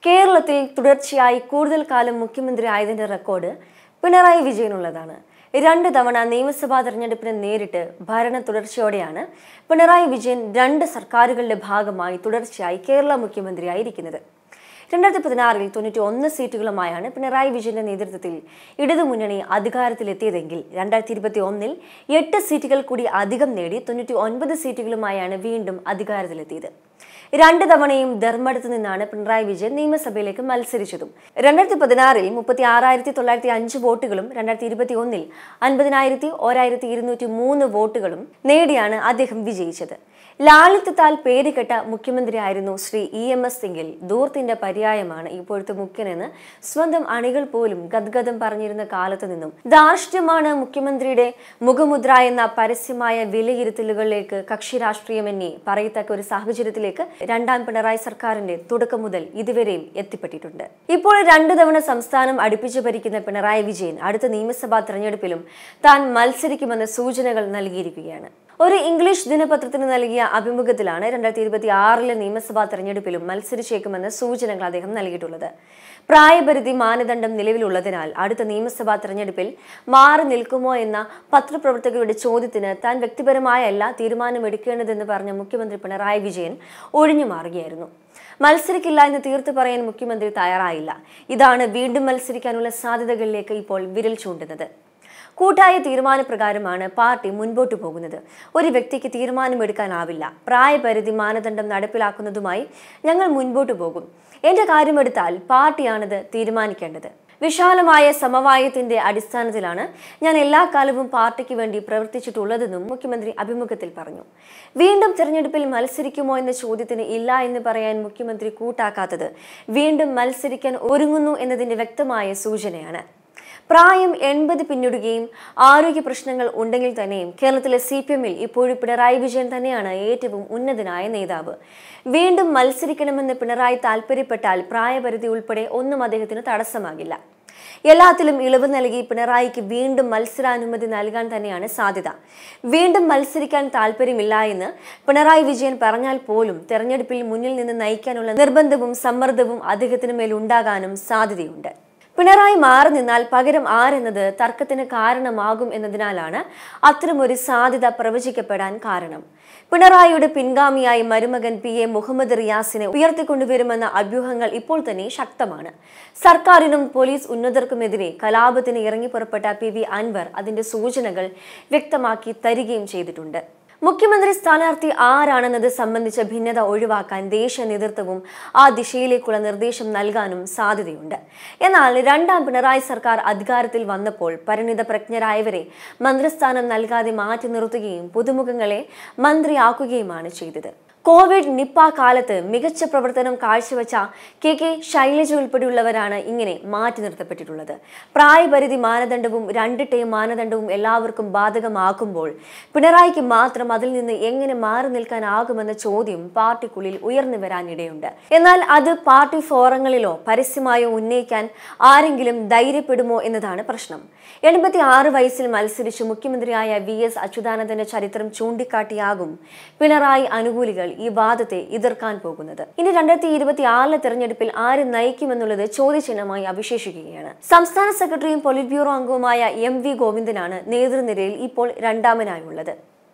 കേരളത്തിൽ തുടർച്ചയായി കൂടുതൽ കാലം മുഖ്യമന്ത്രി ആയതിന്റെ റെക്കോർഡ് പിണറായി വിജയനുള്ളതാണ് രണ്ട് തവണ നിയമസഭാ തെരഞ്ഞെടുപ്പിന് നേരിട്ട് ഭരണ തുടർച്ചയോടെയാണ് പിണറായി വിജയൻ രണ്ട് സർക്കാരുകളുടെ ഭാഗമായി തുടർച്ചയായി കേരള മുഖ്യമന്ത്രിയായിരിക്കുന്നത് രണ്ടായിരത്തി പതിനാറിൽ തൊണ്ണൂറ്റി ഒന്ന് സീറ്റുകളുമായാണ് പിണറായി വിജയന്റെ നേതൃത്വത്തിൽ ഇടതുമുന്നണി അധികാരത്തിലെത്തിയതെങ്കിൽ രണ്ടായിരത്തി ഇരുപത്തി ഒന്നിൽ എട്ട് സീറ്റുകൾ കൂടി അധികം നേടി തൊണ്ണൂറ്റി ഒൻപത് സീറ്റുകളുമായാണ് വീണ്ടും അധികാരത്തിലെത്തിയത് രണ്ട് തവണയും ധർമ്മടത്ത് നിന്നാണ് പിണറായി വിജയൻ നിയമസഭയിലേക്ക് മത്സരിച്ചതും രണ്ടായിരത്തി പതിനാറിൽ മുപ്പത്തി ആറായിരത്തി തൊള്ളായിരത്തി അഞ്ച് വോട്ടുകളും രണ്ടായിരത്തി ഇരുപത്തി ഒന്നിൽ അൻപതിനായിരത്തി ഒരായിരത്തി ഇരുന്നൂറ്റി മൂന്ന് വോട്ടുകളും നേടിയാണ് അദ്ദേഹം വിജയിച്ചത് ലാളിത്യത്താൽ പേരുകെട്ട മുഖ്യമന്ത്രിയായിരുന്നു ശ്രീ ഇ എം എസ് എങ്കിൽ ദൂർത്തിന്റെ പര്യായമാണ് ഇപ്പോഴത്തെ മുഖ്യനെന്ന് സ്വന്തം അണികൾ പോലും ഗദ്ഗതം പറഞ്ഞിരുന്ന കാലത്ത് നിന്നും ധാർഷ്ട്യമാണ് മുഖ്യമന്ത്രിയുടെ മുഖമുദ്ര എന്ന പരസ്യമായ വിലയിരുത്തലുകളിലേക്ക് കക്ഷി രാഷ്ട്രീയമെന്നെ പറയത്തക്ക ഒരു സാഹചര്യത്തിലേക്ക് രണ്ടാം പിണറായി സർക്കാരിന്റെ തുടക്കം മുതൽ ഇതുവരെയും എത്തിപ്പെട്ടിട്ടുണ്ട് ഇപ്പോൾ രണ്ടു തവണ സംസ്ഥാനം അടുപ്പിച്ചു ഭരിക്കുന്ന പിണറായി വിജയൻ അടുത്ത നിയമസഭാ തെരഞ്ഞെടുപ്പിലും താൻ മത്സരിക്കുമെന്ന സൂചനകൾ നൽകിയിരിക്കുകയാണ് ഒരു ഇംഗ്ലീഷ് ദിനപത്രത്തിന് നൽകിയ അഭിമുഖത്തിലാണ് രണ്ടായിരത്തി ഇരുപത്തി ആറിലെ നിയമസഭാ തെരഞ്ഞെടുപ്പിലും മത്സരിച്ചേക്കുമെന്ന സൂചനകൾ അദ്ദേഹം നൽകിയിട്ടുള്ളത് പ്രായപരിധി മാനദണ്ഡം നിലവിലുള്ളതിനാൽ അടുത്ത നിയമസഭാ തെരഞ്ഞെടുപ്പിൽ മാറി നിൽക്കുമോ എന്ന പത്രപ്രവർത്തകരുടെ ചോദ്യത്തിന് താൻ വ്യക്തിപരമായല്ല തീരുമാനമെടുക്കേണ്ടതെന്ന് പറഞ്ഞ മുഖ്യമന്ത്രി പിണറായി വിജയൻ ഒഴിഞ്ഞു മാറുകയായിരുന്നു മത്സരിക്കില്ല എന്ന് തീർത്തു പറയാൻ മുഖ്യമന്ത്രി തയ്യാറായില്ല ഇതാണ് വീണ്ടും മത്സരിക്കാനുള്ള സാധ്യതകളിലേക്ക് ഇപ്പോൾ വിരൽ ചൂണ്ടുന്നത് കൂട്ടായ തീരുമാനപ്രകാരമാണ് പാർട്ടി മുൻപോട്ടു പോകുന്നത് ഒരു വ്യക്തിക്ക് തീരുമാനമെടുക്കാനാവില്ല പ്രായപരിധി മാനദണ്ഡം നടപ്പിലാക്കുന്നതുമായി ഞങ്ങൾ മുൻപോട്ടു പോകും എന്റെ കാര്യമെടുത്താൽ പാർട്ടിയാണത് തീരുമാനിക്കേണ്ടത് വിശാലമായ സമവായത്തിന്റെ അടിസ്ഥാനത്തിലാണ് ഞാൻ എല്ലാ കാലവും പാർട്ടിക്ക് വേണ്ടി പ്രവർത്തിച്ചിട്ടുള്ളതെന്നും മുഖ്യമന്ത്രി അഭിമുഖത്തിൽ പറഞ്ഞു വീണ്ടും തെരഞ്ഞെടുപ്പിൽ മത്സരിക്കുമോ എന്ന ചോദ്യത്തിന് ഇല്ല എന്ന് പറയാൻ മുഖ്യമന്ത്രി കൂട്ടാക്കാത്തത് വീണ്ടും മത്സരിക്കാൻ ഒരുങ്ങുന്നു എന്നതിന്റെ വ്യക്തമായ സൂചനയാണ് പ്രായം എൺപത് പിന്നിടുകയും ആരോഗ്യ പ്രശ്നങ്ങൾ ഉണ്ടെങ്കിൽ തന്നെയും കേരളത്തിലെ സി പി എമ്മിൽ ഇപ്പോഴും പിണറായി വിജയൻ തന്നെയാണ് ഏറ്റവും ഉന്നതനായ നേതാവ് വീണ്ടും മത്സരിക്കണമെന്ന് പിണറായി താല്പര്യപ്പെട്ടാൽ പ്രായപരിധി ഉൾപ്പെടെ ഒന്നും അദ്ദേഹത്തിന് തടസ്സമാകില്ല എല്ലാത്തിലും ഇളവ് നൽകി പിണറായിക്ക് വീണ്ടും മത്സരാനുമതി നൽകാൻ തന്നെയാണ് സാധ്യത വീണ്ടും മത്സരിക്കാൻ താല്പര്യമില്ല എന്ന് പിണറായി വിജയൻ പറഞ്ഞാൽ പോലും തെരഞ്ഞെടുപ്പിൽ മുന്നിൽ നിന്ന് നയിക്കാനുള്ള നിർബന്ധവും സമ്മർദ്ദവും അദ്ദേഹത്തിന് മേൽ ഉണ്ടാകാനും സാധ്യതയുണ്ട് പിണറായി മാറി നിന്നാൽ പകരം ആരെന്നത് തർക്കത്തിന് കാരണമാകും എന്നതിനാലാണ് അത്തരമൊരു സാധ്യത പ്രവചിക്കപ്പെടാൻ കാരണം പിണറായിയുടെ പിൻഗാമിയായി മരുമകൻ പി എ മുഹമ്മദ് റിയാസിനെ ഉയർത്തിക്കൊണ്ടുവരുമെന്ന അഭ്യൂഹങ്ങൾ ഇപ്പോൾ തന്നെ ശക്തമാണ് സർക്കാരിനും പോലീസ് ഉന്നതർക്കുമെതിരെ കലാപത്തിന് ഇറങ്ങി പുറപ്പെട്ട പി വി അൻവർ അതിന്റെ സൂചനകൾ വ്യക്തമാക്കി തരികയും ചെയ്തിട്ടുണ്ട് മുഖ്യമന്ത്രി സ്ഥാനാർത്ഥി ആരാണെന്നത് സംബന്ധിച്ച ഭിന്നത ഒഴിവാക്കാൻ ദേശീയ നേതൃത്വവും ആ ദിശയിലേക്കുള്ള നിർദ്ദേശം നൽകാനും സാധ്യതയുണ്ട് എന്നാൽ രണ്ടാം പിണറായി സർക്കാർ അധികാരത്തിൽ വന്നപ്പോൾ പരിണിത പ്രജ്ഞരായവരെ മന്ത്രിസ്ഥാനം നൽകാതെ മാറ്റി നിർത്തുകയും പുതുമുഖങ്ങളെ മന്ത്രിയാക്കുകയുമാണ് ചെയ്തത് കോവിഡ് നിപ്പ കാലത്ത് മികച്ച പ്രവർത്തനം കാഴ്ചവെച്ച കെ കെ ശൈലജ ഉൾപ്പെടെയുള്ളവരാണ് ഇങ്ങനെ മാറ്റി നിർത്തപ്പെട്ടിട്ടുള്ളത് പ്രായപരിധി മാനദണ്ഡവും രണ്ട് ടേം മാനദണ്ഡവും എല്ലാവർക്കും ബാധകമാക്കുമ്പോൾ പിണറായിക്ക് മാത്രം അതിൽ നിന്ന് എങ്ങനെ മാറി നിൽക്കാനാകുമെന്ന ചോദ്യം പാർട്ടിക്കുള്ളിൽ ഉയർന്നു വരാനിടയുണ്ട് എന്നാൽ അത് പാർട്ടി ഫോറങ്ങളിലോ പരസ്യമായോ ഉന്നയിക്കാൻ ആരെങ്കിലും ധൈര്യപ്പെടുമോ എന്നതാണ് പ്രശ്നം എൺപത്തി ആറ് വയസ്സിൽ മത്സരിച്ച് മുഖ്യമന്ത്രിയായ വി എസ് അച്യുതാനന്ദന്റെ ചരിത്രം ചൂണ്ടിക്കാട്ടിയാകും പിണറായി അനുകൂലികൾ ഈ വാദത്തെ എതിർക്കാൻ പോകുന്നത് ഇനി രണ്ടായിരത്തി ഇരുപത്തി ആറിലെ തെരഞ്ഞെടുപ്പിൽ ആര് നയിക്കുമെന്നുള്ളത് ചോദ്യചിഹ്നമായി അവശേഷിക്കുകയാണ് സംസ്ഥാന സെക്രട്ടറിയും പൊളിറ്റ് ബ്യൂറോ അംഗവുമായ എം വി ഗോവിന്ദനാണ് നേതൃനിരയിൽ ഇപ്പോൾ രണ്ടാമനായുള്ളത്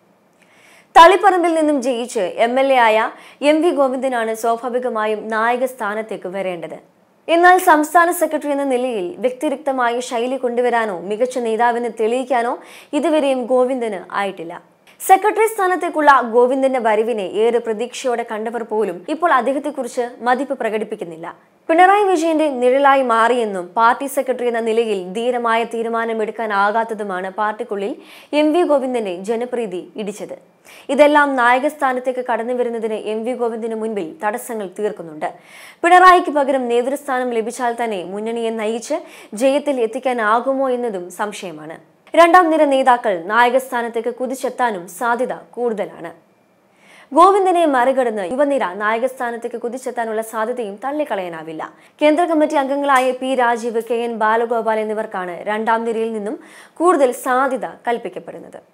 തളിപ്പറമ്പിൽ നിന്നും ജയിച്ച് എം എൽ എ ആയ എം വി ഗോവിന്ദനാണ് സ്വാഭാവികമായും നായക സ്ഥാനത്തേക്ക് വരേണ്ടത് എന്നാൽ സംസ്ഥാന സെക്രട്ടറി എന്ന നിലയിൽ വ്യക്തിരിക്തമായ ശൈലി കൊണ്ടുവരാനോ മികച്ച നേതാവെന്ന് തെളിയിക്കാനോ ഇതുവരെയും ഗോവിന്ദന് ആയിട്ടില്ല സെക്രട്ടറി സ്ഥാനത്തേക്കുള്ള ഗോവിന്ദന്റെ വരവിനെ ഏറെ പ്രതീക്ഷയോടെ കണ്ടവർ പോലും ഇപ്പോൾ അദ്ദേഹത്തെക്കുറിച്ച് മതിപ്പ് പ്രകടിപ്പിക്കുന്നില്ല പിണറായി വിജയന്റെ നിഴലായി മാറിയെന്നും പാർട്ടി സെക്രട്ടറി എന്ന നിലയിൽ ധീരമായ തീരുമാനമെടുക്കാനാകാത്തതുമാണ് പാർട്ടിക്കുള്ളിൽ എം വി ഗോവിന്ദന്റെ ജനപ്രീതി ഇടിച്ചത് ഇതെല്ലാം നായകസ്ഥാനത്തേക്ക് കടന്നു വരുന്നതിന് എം വി ഗോവിന്ദന് മുൻപിൽ തടസ്സങ്ങൾ തീർക്കുന്നുണ്ട് പിണറായിക്ക് പകരം നേതൃസ്ഥാനം ലഭിച്ചാൽ തന്നെ മുന്നണിയെ നയിച്ച് ജയത്തിൽ എത്തിക്കാനാകുമോ എന്നതും സംശയമാണ് രണ്ടാം നിര നേതാക്കൾ നായകസ്ഥാനത്തേക്ക് കുതിച്ചെത്താനും സാധ്യത കൂടുതലാണ് ഗോവിന്ദനെ മറികടന്ന് യുവനിര നായകസ്ഥാനത്തേക്ക് കുതിച്ചെത്താനുള്ള സാധ്യതയും തള്ളിക്കളയാനാവില്ല കേന്ദ്ര കമ്മിറ്റി അംഗങ്ങളായ P Rajeev K N Balagopal എന്നിവർക്കാണ് രണ്ടാം നിരയിൽ നിന്നും കൂടുതൽ സാധ്യത കൽപ്പിക്കപ്പെടുന്നത്